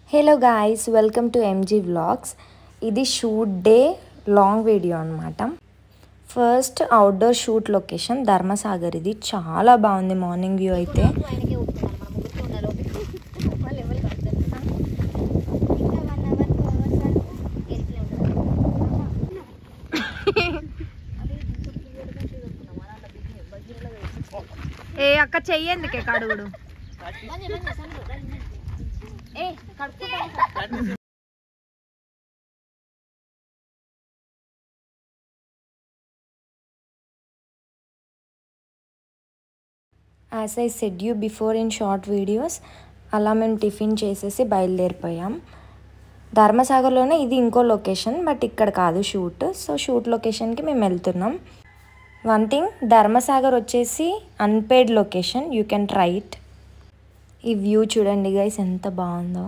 hello guys welcome to MG vlogs ఇది shoot day long video అనమాట first outdoor shoot location Dharmasagar ఇది చాలా బాగుంది మార్నింగ్ వ్యూ అయితే ఆయనకే ఊపుతున్నాను మనం గుర్తు ఉండాలి వాళ్ళు ఎవరు కడతారు ఇంకా వన్ అవర్ టూ అవర్స్ వరకు ఎయిర్ప్లేన్ ఏ అక్క చెయ్యేందుకే కడుగుడు ఏ కడుక్కుంటా as I said you before in short videos అలా మేము టిఫిన్ చేసేసి బయలుదేరిపోయాం ధర్మసాగర్లోనే ఇది ఇంకో లొకేషన్ బట్ ఇక్కడ కాదు షూట్ సో షూట్ లొకేషన్కి మేము వెళ్తున్నాం వన్ థింగ్ ధర్మసాగర్ వచ్చేసి unpaid location you can try it ఈ వ్యూ చూడండి గైస్ ఎంత బాగుందో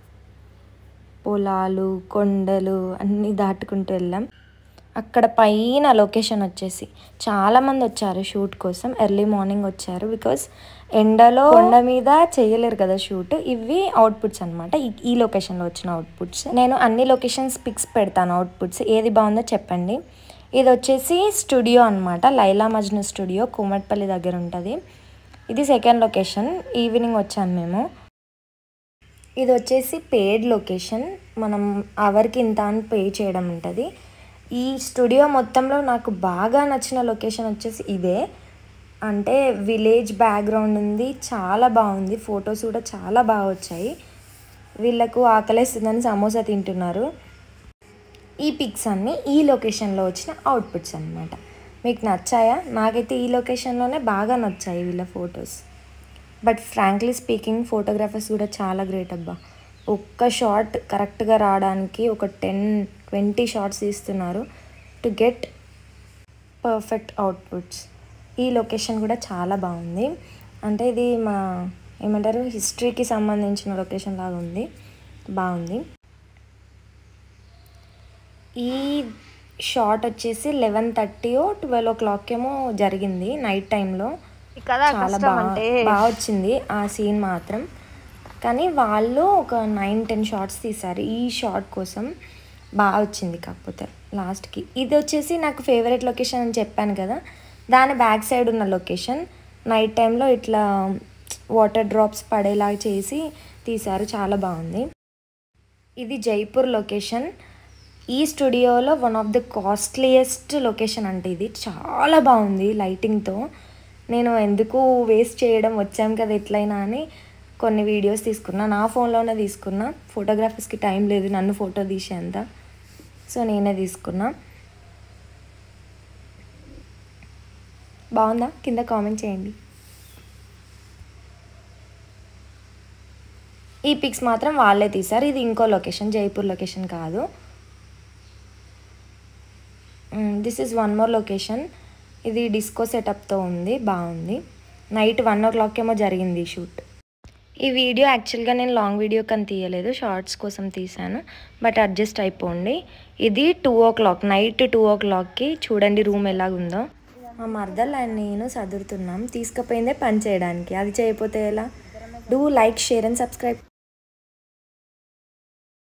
పొలాలు కొండలు అన్నీ దాటుకుంటూ వెళ్ళాం అక్కడ పైన లొకేషన్ వచ్చేసి చాలామంది వచ్చారు షూట్ కోసం ఎర్లీ మార్నింగ్ వచ్చారు బికాస్ ఎండలో కొండ మీద చేయలేరు కదా షూట్ ఇవి అవుట్పుట్స్ అనమాట ఈ లొకేషన్లో వచ్చిన అవుట్పుట్స్ నేను అన్ని లొకేషన్స్ పిక్స్ పెడతాను అవుట్పుట్స్ ఏది బాగుందో చెప్పండి ఇది వచ్చేసి స్టూడియో అనమాట లైలా మజ్ను స్టూడియో కుమట్పల్లి దగ్గర ఉంటుంది ఇది సెకండ్ లొకేషన్ ఈవినింగ్ వచ్చాము మేము ఇది వచ్చేసి పేడ్ లొకేషన్ మనం అవర్కి ఇంత అని పే చేయడం ఉంటుంది ఈ స్టూడియో మొత్తంలో నాకు బాగా నచ్చిన లొకేషన్ వచ్చేసి ఇదే అంటే విలేజ్ బ్యాక్గ్రౌండ్ ఉంది చాలా బాగుంది ఫొటోస్ కూడా చాలా బాగా వచ్చాయి వీళ్ళకు ఆకలేస్తుందని సమోసా తింటున్నారు ఈ పిక్స్ అన్నీ ఈ లొకేషన్లో వచ్చిన అవుట్పుట్స్ అనమాట మీకు నచ్చాయా నాకైతే ఈ లొకేషన్లోనే బాగా నచ్చాయి వీళ్ళ photos but frankly speaking photographers కూడా చాలా గ్రేట్ అబ్బా ఒక్క షాట్ కరెక్ట్గా రావడానికి ఒక టెన్ ట్వంటీ షార్ట్స్ తీస్తున్నారు టు గెట్ పర్ఫెక్ట్ అవుట్పుట్స్ ఈ లొకేషన్ కూడా చాలా బాగుంది అంటే ఇది మా ఏమంటారు హిస్టరీకి సంబంధించిన లొకేషన్ లాగా ఉంది బాగుంది ఈ షార్ట్ వచ్చేసి eleven thirty twelve o'clock ఏమో జరిగింది నైట్ టైంలో కదా చాలా బాగా బాగా వచ్చింది ఆ సీన్ మాత్రం కానీ వాళ్ళు ఒక నైన్ టెన్ షార్ట్స్ తీశారు ఈ షార్ట్ కోసం బాగా వచ్చింది కాకపోతే లాస్ట్కి ఇది వచ్చేసి నాకు ఫేవరెట్ లొకేషన్ అని చెప్పాను కదా దాని బ్యాక్ సైడ్ ఉన్న లొకేషన్ నైట్ టైంలో ఇట్లా వాటర్ డ్రాప్స్ పడేలాగా చేసి తీశారు చాలా బాగుంది ఇది జైపూర్ లొకేషన్ ఈ స్టూడియోలో one of the costliest location అంటే ఇది చాలా బాగుంది లైటింగ్తో నేను ఎందుకు వేస్ట్ చేయడం వచ్చాం కదా ఎట్లయినా అని కొన్ని వీడియోస్ తీసుకున్నా నా ఫోన్లోనే తీసుకున్నా ఫోటోగ్రాఫర్స్కి టైం లేదు నన్ను ఫోటో తీసేంత సో నేనే తీసుకున్నా బాగుందా కింద కామెంట్ చేయండి ఈ పిక్స్ మాత్రం వాళ్ళే తీశారు ఇది ఇంకో లొకేషన్ జైపూర్ లొకేషన్ కాదు this is one more location ఇది డిస్కో సెటప్తో ఉంది బాగుంది నైట్ వన్ ఓ క్లాక్ ఏమో జరిగింది ఈ షూట్ ఈ వీడియో యాక్చువల్గా నేను లాంగ్ వీడియో కని తీయలేదు షార్ట్స్ కోసం తీశాను బట్ అడ్జస్ట్ అయిపోండి ఇది two o'clock night two ఓ క్లాక్కి చూడండి రూమ్ ఎలాగుందో మా మరదలు అండ్ నేను చదువుతున్నాం తీసుకుపోయిందే పని చేయడానికి అది చేయకపోతే ఎలా do like share and subscribe